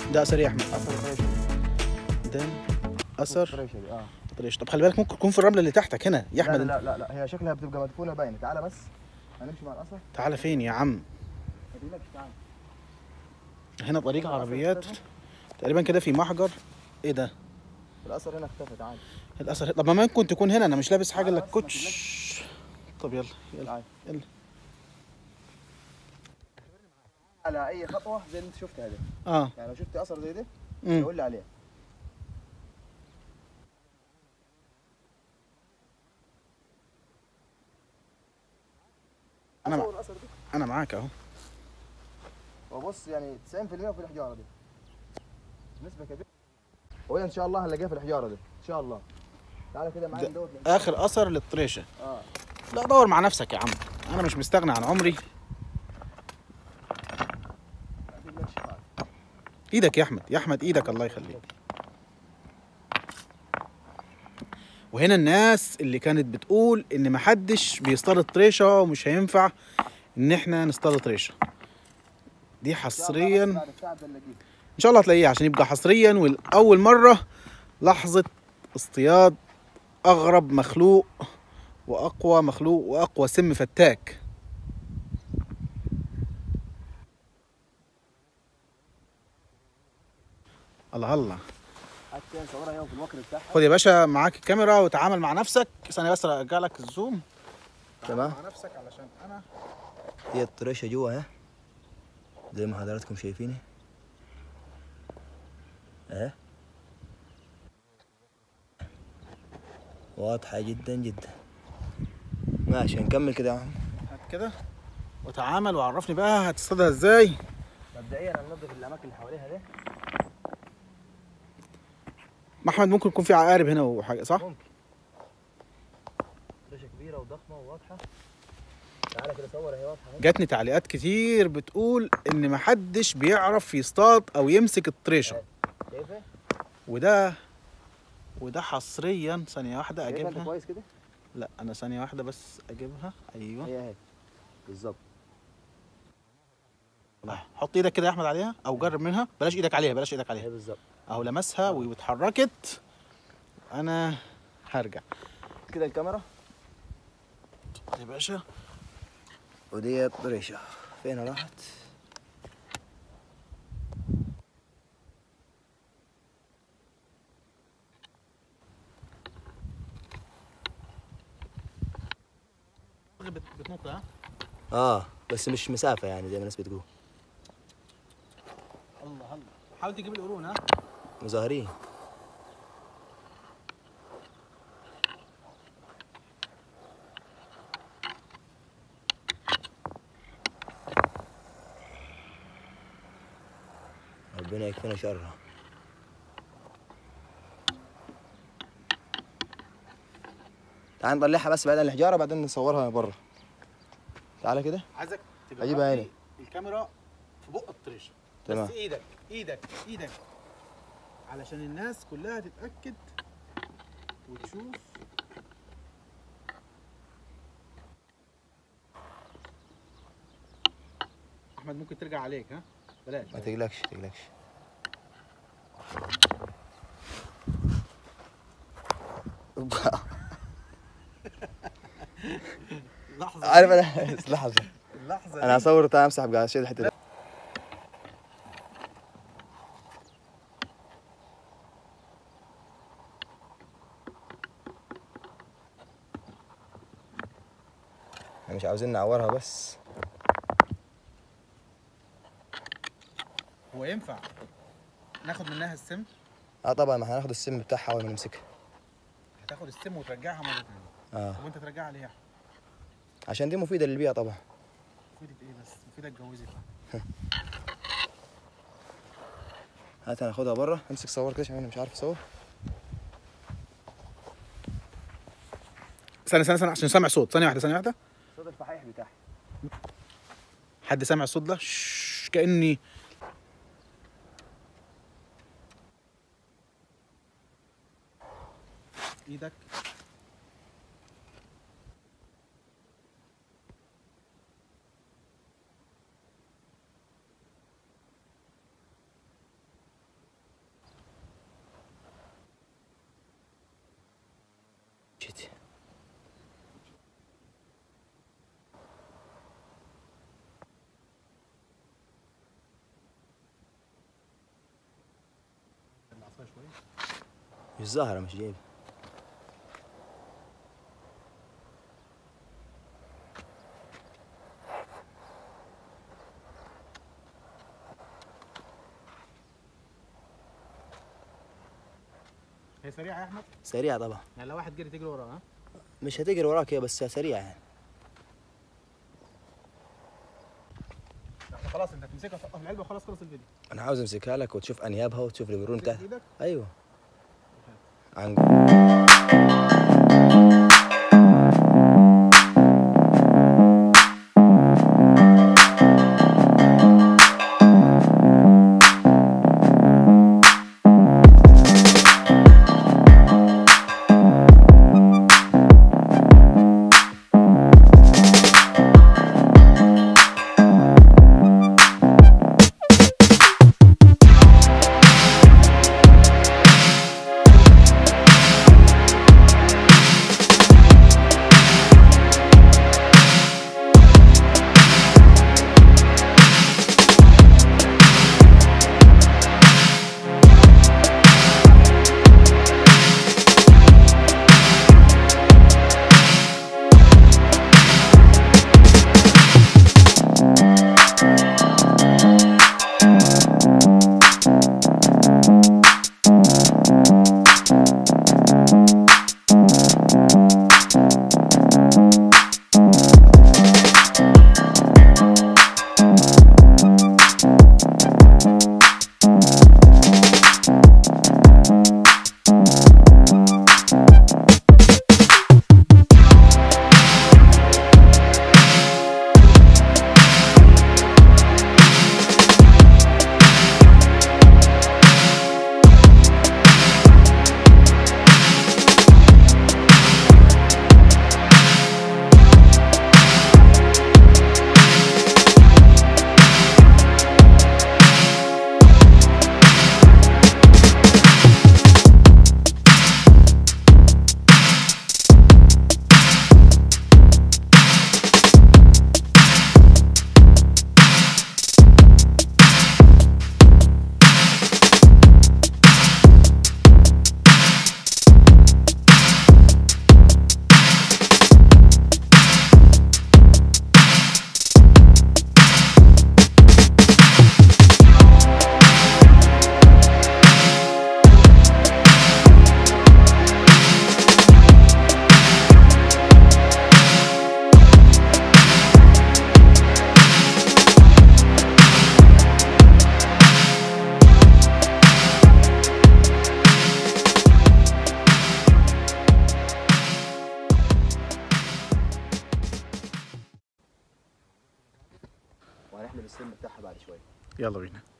ده اثر ايه يا احمد اثر الطريشه ده اثر الطريشه دي اه طريش طب خلي بالك ممكن تكون في الرمله اللي تحتك هنا يا لا احمد لا لا لا هي شكلها بتبقى مدفونه باينه تعالى بس هنمشي مع الاثر تعالى فين يا عم ما تقلقش تعالى هنا طريق عربيات تقريبا كده في محجر ايه ده الاثر هنا اختفى تعالى الاثر طب ما ممكن تكون هنا انا مش لابس حاجه تعالى الا بس ما الكوتش طب يلا يلا تعالى يلا على اي خطوه زي اللي انت شفتها دي اه يعني لو شفت اثر زي ده امم قول لي عليه أنا مع- أصور الأثر دي انا معاك اهو وبص يعني 90% في الحجاره دي نسبه كبيره وهي ان شاء الله هنلاقيها في الحجاره دي ان شاء الله تعالى كده معايا ده- ندور اخر اثر للطريشه اه لا دور مع نفسك يا عم انا مش مستغني عن عمري ما تقلقش تعال. ايدك يا احمد يا احمد ايدك الله يخليك وهنا الناس اللي كانت بتقول ان محدش بيصطاد طريشه ومش هينفع ان احنا نصطاد طريشه دي إن شاء الله بس حصريا بعد التعب ده نلاقيه ان شاء الله هتلاقيه عشان يبقى حصريا والاول مره لحظه اصطياد اغرب مخلوق واقوى مخلوق واقوى سم فتاك الله الله حتى نصورها يوم في الوكر بتاعها خد يا باشا معاك الكاميرا وتعامل مع نفسك ثانيه بس ارجع لك الزوم تمام. مع نفسك علشان انا هي الطريشه جوا اهي زي ما حضراتكم شايفيني اهي واضحه جدا جدا ماشي نكمل كده يا عم هات كده وتعامل وعرفني بقى هتصطادها ازاي مبدئيا هننظف الاماكن اللي حواليها دي ما احمد ممكن يكون في عقارب هنا وحاجه صح ممكن طريشه كبيره وضخمه وواضحه تعالى كده صور اهي واضحه اهي جاتني تعليقات كتير بتقول ان محدش بيعرف يصطاد او يمسك الطريشه شايفه وده وده حصريا ثانيه واحده شايفه انت اجيبها كويس كده لا انا ثانيه واحده بس اجيبها ايوه هي اهي بالظبط آه، حط ايدك كده يا احمد عليها او جرب منها بلاش ايدك عليها بلاش ايدك عليها هي بالظبط اهو لمسها واتحركت انا هرجع كده الكاميرا يا باشا ودي الطريشه فين راحت بت- بتنط ها اه بس مش مسافه يعني زي ما الناس بتقول الله الله حاول تجيب القرون ها مظاهرين ربنا يكفينا شرها تعال نطلعها بس بعد الحجاره بعدين نصورها برا تعالى كده عايزك تجرب أجيبها لي هنا. الكاميرا في بق الطريشه تمام. بس ايدك ايدك ايدك علشان الناس كلها تتاكد وتشوف احمد ممكن ترجع عليك ها بلاش ما تقلقش تقلقش لحظه عارف انا لحظه اللحظه انا هصور تعال امسح بقى شيل الحته دي احنا مش عاوزين نعورها بس هو ينفع ناخد منها السم اه طبعا ما هناخد السم بتاعها اول ما نمسكها هتاخد السم وترجعها مره ثانيه اه طب وانت ترجعها ليه يا أحمد؟ عشان دي مفيده للبيئه طبعا مفيدة ايه بس مفيدة اتجوزت هات هناخدها بره امسك صور كده عشان انا مش عارف اصور استنى استنى استنى عشان سامع صوت ثانية واحدة ثانية واحدة صوت الفحيح بتاعها حد سامع الصوت ده شش كأني ايدك مش ظاهرة مش جايبة هي سريعه يا احمد سريعة طبعا يعني لو واحد جري تجري وراه ها مش هتجري وراك هي بس سريعة يعني احنا خلاص انت هتمسكها تحطها في العلبه وخلاص خلص الفيديو أنا عاوز أمسكها لك وتشوف أنيابها وتشوف القرون تمسكها بتاعها بايدك أيوه عن وهنحلب السن بتاعها بعد شوية يلا بينا